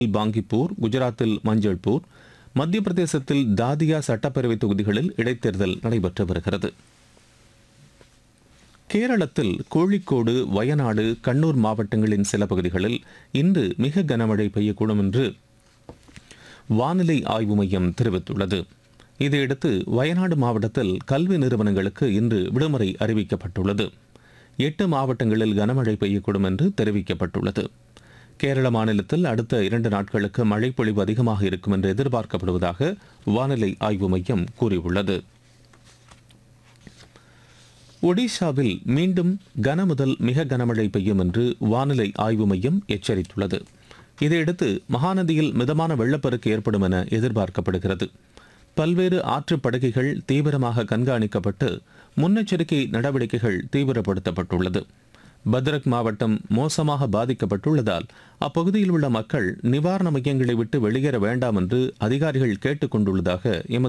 பாங்கிப்பூர் குஜராத்தில் மஞ்சள்பூர் மத்திய பிரதேசத்தில் தாதியா சட்டப்பேரவை தொகுதிகளில் இடைத்தேர்தல் நடைபெற்று வருகிறது கேரளத்தில் கோழிக்கோடு வயநாடு கண்ணூர் மாவட்டங்களின் சில பகுதிகளில் இன்று மிக கனமழை பெய்யக்கூடும் என்று வானிலை ஆய்வு மையம் தெரிவித்துள்ளது இதையடுத்து வயநாடு மாவட்டத்தில் கல்வி நிறுவனங்களுக்கு இன்று விடுமுறை அறிவிக்கப்பட்டுள்ளது எட்டு மாவட்டங்களில் கனமழை பெய்யக்கூடும் என்று தெரிவிக்கப்பட்டுள்ளது கேரள மாநிலத்தில் அடுத்த இரண்டு நாட்களுக்கு மழைப்பொழிவு அதிகமாக இருக்கும் என்று எதிர்பார்க்கப்படுவதாக வானிலை ஆய்வு மையம் கூறியுள்ளது ஒடிஷாவில் மீண்டும் கன முதல் மிக கனமழை பெய்யும் என்று வானிலை ஆய்வு மையம் எச்சரித்துள்ளது இதையடுத்து மகாநதியில் மிதமான வெள்ளப்பெருக்கு ஏற்படும் என எதிர்பார்க்கப்படுகிறது பல்வேறு ஆற்றுப் படுகைகள் தீவிரமாக கண்காணிக்கப்பட்டு முன்னெச்சரிக்கை நடவடிக்கைகள் தீவிரப்படுத்தப்பட்டுள்ளது பத்ரக் மாவட்டம் மோசமாக பாதிக்கப்பட்டுள்ளதால் அப்பகுதியில் உள்ள மக்கள் நிவாரண மையங்களை விட்டு வெளியேற வேண்டாம் என்று அதிகாரிகள் கேட்டுக் கொண்டுள்ளதாக எமது